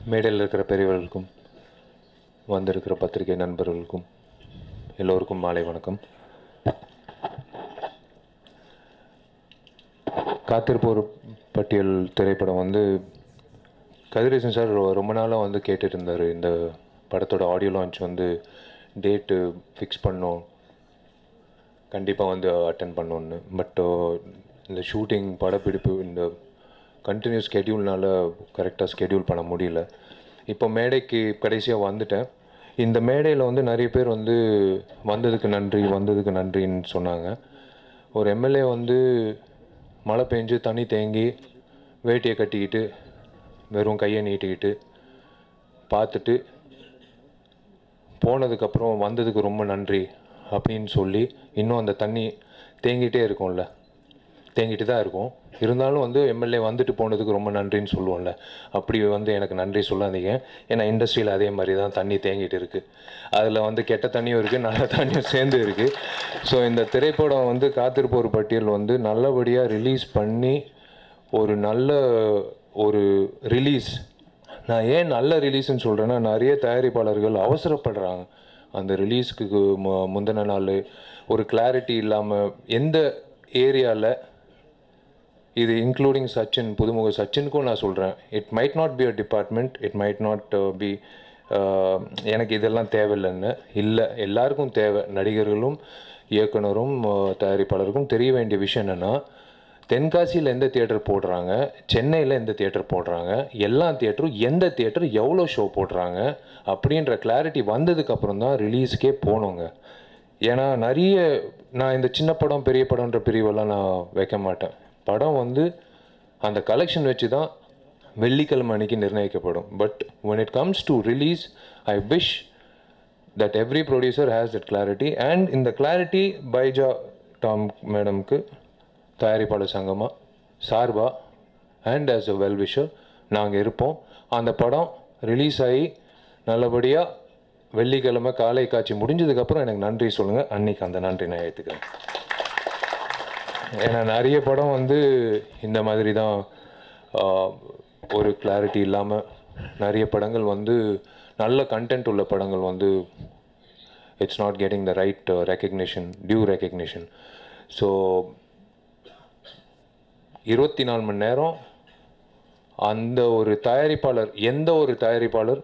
மேடையில் இருக்கிற பெரியவர்களுக்கும் வந்திருக்கிற பத்திரிகை நண்பர்களுக்கும் எல்லோருக்கும் மாலை வணக்கம் காத்திருப்போர் பட்டியல் திரைப்படம் வந்து கதிரேசன் சார் ரொ- ரொம்ப நாளாக வந்து கேட்டுட்டு இருந்தார் இந்த படத்தோட ஆடியோ லான்ச் வந்து டேட்டு ஃபிக்ஸ் பண்ணோம் கண்டிப்பாக வந்து அட்டன் பண்ணோன்னு பட் இந்த ஷூட்டிங் படப்பிடிப்பு இந்த கண்டினியூஸ் ஸ்கெடியூல்னால கரெக்டாக ஸ்கெடியூல் பண்ண முடியல இப்போ மேடைக்கு கடைசியாக வந்துட்டேன் இந்த மேடையில் வந்து நிறைய பேர் வந்து வந்ததுக்கு நன்றி வந்ததுக்கு நன்றின்னு சொன்னாங்க ஒரு எம்எல்ஏ வந்து மழை பெஞ்சு தண்ணி தேங்கி வேட்டியை கட்டிக்கிட்டு வெறும் கையை நீட்டிக்கிட்டு பார்த்துட்டு போனதுக்கப்புறம் வந்ததுக்கு ரொம்ப நன்றி அப்படின்னு சொல்லி இன்னும் அந்த தண்ணி தேங்கிட்டே இருக்கும்ல தேங்கிட்டு தான் இருக்கும் இருந்தாலும் வந்து எம்எல்ஏ வந்துட்டு போனதுக்கு ரொம்ப நன்றின்னு சொல்லுவோம்ல அப்படி வந்து எனக்கு நன்றி சொல்லாதீங்க ஏன்னா இண்டஸ்ட்ரியில் அதே மாதிரி தான் தண்ணி தேங்கிட்டு இருக்குது அதில் வந்து கெட்ட தண்ணியும் இருக்குது நல்ல தண்ணியும் சேர்ந்து இருக்குது ஸோ இந்த திரைப்படம் வந்து காத்திருப்போர் பட்டியல் வந்து நல்லபடியாக ரிலீஸ் பண்ணி ஒரு நல்ல ஒரு ரிலீஸ் நான் ஏன் நல்ல ரிலீஸ்னு சொல்கிறேன்னா நிறைய தயாரிப்பாளர்கள் அவசரப்படுறாங்க அந்த ரிலீஸ்க்கு மு முந்தின நாள் ஒரு கிளாரிட்டி இல்லாமல் எந்த ஏரியாவில் இது இன்க்ளூடிங் சச்சின் புதுமுக சச்சினுக்கும் நான் சொல்கிறேன் it might not be a department it might not be எனக்கு இதெல்லாம் தேவையில்லைன்னு இல்லை எல்லாருக்கும் தேவை நடிகர்களும் இயக்குனரும் அஹ், தயாரிப்பாளருக்கும் தெரிய வேண்டிய விஷயம் என்னென்னா தென்காசியில் எந்த தியேட்டர் போடுறாங்க சென்னையில் எந்த தியேட்டர் போடுறாங்க எல்லா தியேட்டரும் எந்த தியேட்டர் எவ்வளோ ஷோ போடுறாங்க அப்படின்ற கிளாரிட்டி வந்ததுக்கப்புறம் தான் ரிலீஸுக்கே போனோங்க ஏன்னா நிறைய நான் இந்த சின்ன படம் பெரிய படம்ன்ற பிரிவெல்லாம் நான் வைக்க மாட்டேன் படம் வந்து அந்த கலெக்ஷன் வச்சு தான் வெள்ளிக்கிழமை அன்னைக்கு நிர்ணயிக்கப்படும் but when it comes to release I wish that every producer has that clarity and இந்த clarity பைஜா டாம் மேடம்க்கு தயாரிப்பாளர் சங்கமா சார்பா and as a well wisher நாங்கள் இருப்போம் அந்த படம் ரிலீஸ் ஆகி நல்லபடியாக வெள்ளிக்கிழமை காலை காட்சி முடிஞ்சதுக்கப்புறம் எனக்கு நன்றி சொல்லுங்கள் அன்னைக்கு அந்த நன்றி நான் ஏற்றுக்கிறேன் ஏன்னா நிறைய படம் வந்து இந்த மாதிரி தான் ஆஹ், ஒரு கிளாரிட்டி இல்லாமல் நிறைய படங்கள் வந்து நல்ல கண்டென்ட் உள்ள படங்கள் வந்து it's not getting the right recognition due recognition so இருபத்தி நாலு மணி நேரம் அந்த ஒரு தயாரிப்பாளர் எந்த ஒரு தயாரிப்பாளர்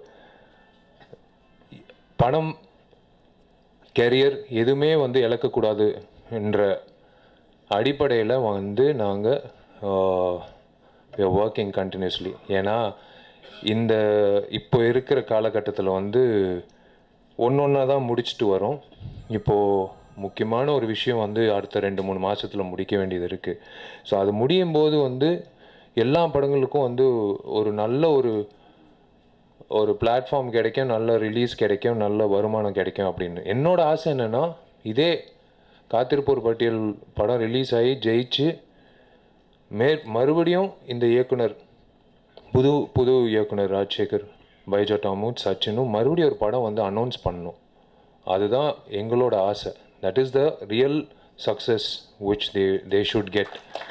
பணம் கெரியர் எதுவுமே வந்து இழக்கக்கூடாது என்ற அடிப்படையில் வந்து நாங்கள் ஒர்க்கிங் கண்டினியூஸ்லி ஏன்னா இந்த இப்போ இருக்கிற காலகட்டத்தில் வந்து ஒன்று ஒன்றா தான் முடிச்சுட்டு வரோம் இப்போது முக்கியமான ஒரு விஷயம் வந்து அடுத்த ரெண்டு மூணு மாதத்தில் முடிக்க வேண்டியது இருக்குது ஸோ அது முடியும் போது வந்து எல்லா படங்களுக்கும் வந்து ஒரு நல்ல ஒரு ஒரு பிளாட்ஃபார்ம் கிடைக்கும் நல்ல ரிலீஸ் கிடைக்கும் நல்ல வருமானம் கிடைக்கும் அப்படின்னு என்னோட ஆசை என்னென்னா இதே காத்திருப்போர் பட்டியல் படம் ரிலீஸ் ஆகி ஜெயிச்சு மே மறுபடியும் இந்த இயக்குனர் புது புது இயக்குனர் ராஜசேகர் பைஜா டாமுத் சச்சினும் மறுபடியும் ஒரு படம் வந்து அனௌன்ஸ் பண்ணணும் அதுதான் எங்களோட ஆசை that is the real success which they they should get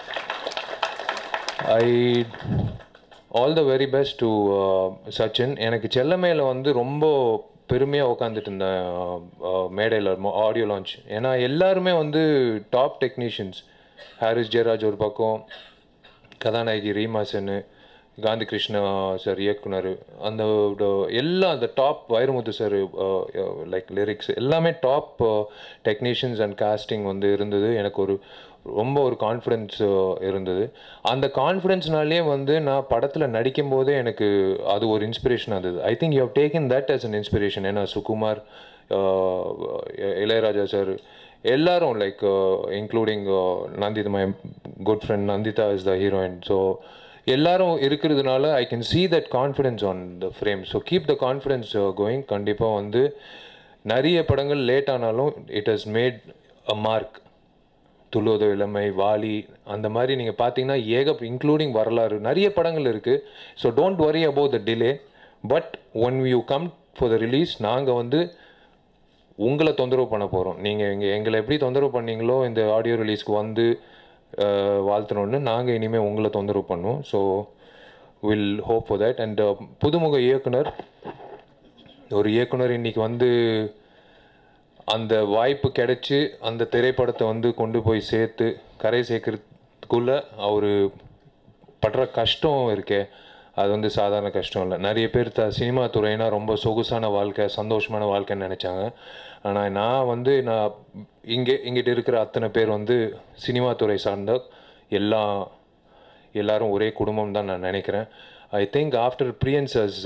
I all the very best to Sachin எனக்கு செல்லமேல வந்து ரொம்ப பெருமையாக உட்காந்துட்டு இருந்தேன் மேடையில் ஆடியோ லான்ச் ஏன்னா எல்லாருமே வந்து டாப் டெக்னீஷியன்ஸ் ஹாரிஸ் ஜெயராஜ் ஒரு பக்கம் கதாநாயகி ரீமா சென்னு காந்தி கிருஷ்ணா சார் இயக்குனர் அந்த ட- எல்லா அந்த top Vairamuthu sir like lyrics எல்லாமே டாப் டெக்னீஷியன்ஸ் அண்ட் காஸ்டிங் வந்து இருந்தது எனக்கு ஒரு ரொம்ப ஒரு கான்ஃபிடென்ஸ் இருந்தது அந்த கான்ஃபிடென்ஸ்னாலே வந்து நான் படத்தில் நடிக்கும் போதே எனக்கு அது ஒரு இன்ஸ்பிரேஷன் இருந்தது I think you have taken that as an inspiration ஏன்னா சுகுமார் uh, இளையராஜா சார் எல்லாரும் like including Nandita my good friend Nandita is the heroine so எல்லாரும் இருக்கிறதுனால I can see that confidence on the frame so keep the confidence going கண்டிப்பாக வந்து நிறைய படங்கள் late ஆனாலும் it has made a mark Thulluvadho Ilamai Vaali அந்த மாதிரி நீங்கள் பார்த்தீங்கன்னா ஏக இன்க்ளூடிங் வரலாறு நிறைய படங்கள் இருக்குது so don't worry about the delay but when you come for the release நாங்கள் வந்து உங்களை தொந்தரவு பண்ண போகிறோம் நீங்கள் எங்கள் எங்களை எப்படி தொந்தரவு பண்ணீங்களோ இந்த ஆடியோ ரிலீஸ்க்கு வந்து அஹ், வாழ்த்தணும்னு நாங்கள் இனிமேல் உங்களை தொந்தரவு பண்ணுவோம் so will hope for that and புதுமுக இயக்குனர் ஒரு இயக்குனர் இன்னைக்கு வந்து அந்த வாய்ப்பு கிடைச்சி அந்த திரைப்படத்தை வந்து கொண்டு போய் சேர்த்து கரை சேர்க்கறதுக்குள்ள அவர் படுற கஷ்டம் இருக்கே அது வந்து சாதாரண கஷ்டம் இல்லை நிறைய பேர் த சினிமா துறைனா ரொம்ப சொகுசான வாழ்க்கை சந்தோஷமான வாழ்க்கைன்னு நினச்சாங்க ஆனால் நான் வந்து நான் இங்கே இங்கிட்ட இருக்கிற அத்தனை பேர் வந்து சினிமா துறை சார்ந்த எல்லா எல்லாரும் ஒரே குடும்பம் தான் நான் நினைக்கிறேன் I think after experiences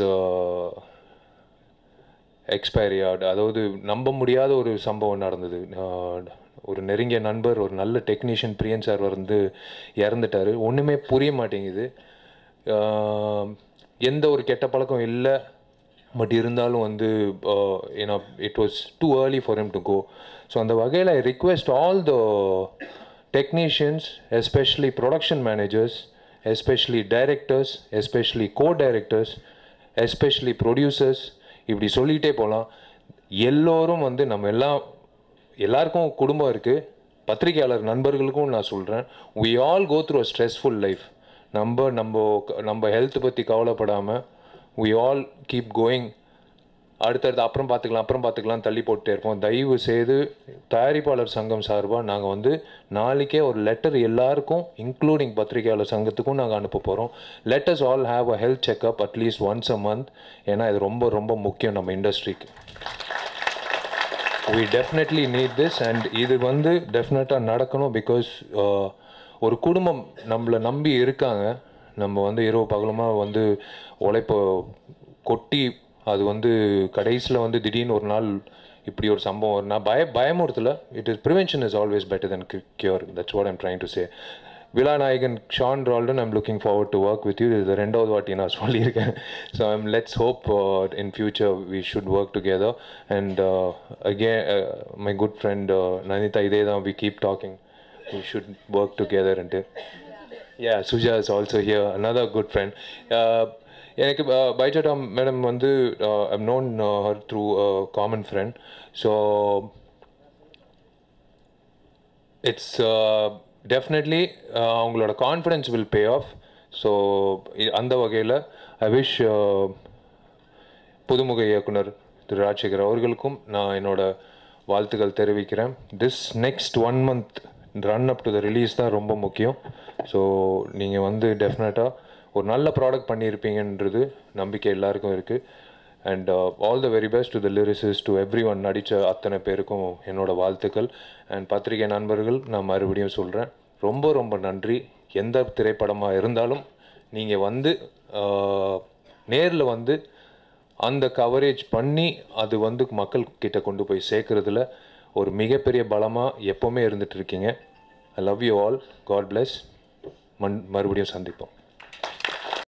expiry at அதாவது நம்ப முடியாத ஒரு சம்பவம் நடந்தது ஆஹ் ஒரு நெருங்கிய நண்பர் ஒரு நல்ல டெக்னீஷியன் பிரியன் சார் வந்து இறந்துட்டார் ஒன்றுமே புரிய மாட்டேங்குது ஆஹ் எந்த ஒரு கெட்ட பழக்கம் இல்லை பட் இருந்தாலும் வந்து ஏன்னா it was too early for him to go so அந்த வகையில் I request all the technicians especially production managers especially directors especially co directors especially producers இப்படி சொல்லிகிட்டே போகலாம் எல்லோரும் வந்து நம்ம எல்லாம் எல்லாருக்கும் குடும்பம் இருக்குது பத்திரிகையாளர் நண்பர்களுக்கும் நான் சொல்கிறேன் we all go through a stressful life நம்ம நம்ம நம்ம ஹெல்த் பற்றி கவலைப்படாமல் we ஆல் கீப் கோயிங் அடுத்தடுத்து அப்புறம் பார்த்துக்கலாம் அப்புறம் பார்த்துக்கலாம் தள்ளி போட்டுட்டே இருப்போம் தயவு செய்து தயாரிப்பாளர் சங்கம் சார்பாக நாங்கள் வந்து நாளைக்கே ஒரு லெட்டர் எல்லாருக்கும் இன்க்ளூடிங் பத்திரிகையாளர் சங்கத்துக்கும் நாங்கள் அனுப்ப போகிறோம் letters all have a health checkup at least once a month ஏன்னா இது ரொம்ப ரொம்ப முக்கியம் நம்ம இண்டஸ்ட்ரிக்கு we definitely need this and இது வந்து டெஃபினட்டாக நடக்கணும் பிகாஸ் ஒரு குடும்பம் நம்மளை நம்பி இருக்காங்க நம்ம வந்து இரவு பகலமாக வந்து உழைப்ப கொட்டி அது வந்து கடைசியில் வந்து திடீர்னு ஒரு நாள் இப்படி ஒரு சம்பவம் வரும். நான் பய பயமுறுத்தல it is prevention is always better than cure that's what I'm trying to say விழாநாயகன் Sean Roldan I'm looking forward to work with you இது ரெண்டாவது வாட்டி நான் சொல்லியிருக்கேன் so I'm let's hope in future we should work together and again my good friend Nandita இதே தான் we keep talking we should work டுகெதர்ன்ட்டு yeah Suja is also here another good friend எனக்கு பைஜாட்டா மேடம் வந்து I'm known her through common friend so it's definitely அவங்களோட confidence will pay off so அந்த வகையில் I wish புதுமுக இயக்குனர் திரு ராஜசேகர் அவர்களுக்கும் நான் என்னோட வாழ்த்துக்கள் தெரிவிக்கிறேன் this next one month run up to the release தான் ரொம்ப முக்கியம் ஸோ நீங்கள் வந்து டெஃபினட்டாக ஒரு நல்ல ப்ராடக்ட் பண்ணியிருப்பீங்கன்றது நம்பிக்கை எல்லாருக்கும் இருக்குது and all the very best to the lyricists to every one நடித்த அத்தனை பேருக்கும் என்னோட வாழ்த்துக்கள் அண்ட் பத்திரிகை நண்பர்கள் நான் மறுபடியும் சொல்கிறேன் ரொம்ப ரொம்ப நன்றி எந்த திரைப்படமாக இருந்தாலும் நீங்கள் வந்து நேரில் வந்து அந்த கவரேஜ் பண்ணி அது வந்து மக்கள் கிட்ட கொண்டு போய் சேர்க்குறதுல ஒரு மிகப்பெரிய பலமாக எப்போவுமே இருந்துட்டு இருக்கீங்க I love you all God bless மண் மறுபடியும் சந்திப்போம்